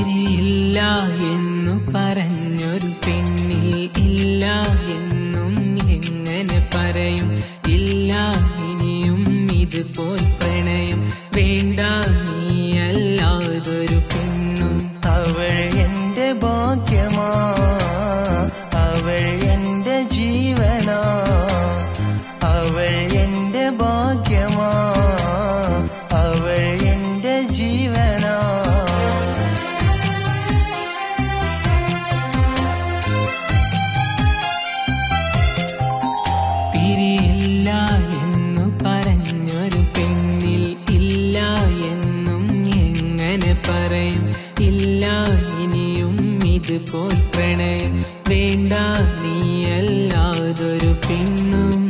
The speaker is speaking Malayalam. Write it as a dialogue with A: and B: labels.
A: തിരിയില്ല എന്നു പറഞ്ഞൊരു പെണ്ണിൽ ഇല്ല എന്നും എങ്ങനെ പറയും ഇല്ല ഇനിയും ഇതുപോൽ പ്രണയം വേണ്ട നീയല്ലാതൊരു പെണ്ണും
B: അവൾ എന്റെ ഭാഗ്യമാ അവൾ എന്റെ ജീവനാ അവൾ എന്റെ ഭാഗ്യമാ അവൾ എന്റെ ജീവനാ
A: തിരിയില്ല എന്നു പറഞ്ഞൊരു പെണ്ണിൽ ഇല്ല എന്നും എങ്ങനെ പറയും ഇല്ല ഇനിയും ഇതുപോൽ പ്രണയം വേണ്ട നീയല്ലാതൊരു പെണ്ണും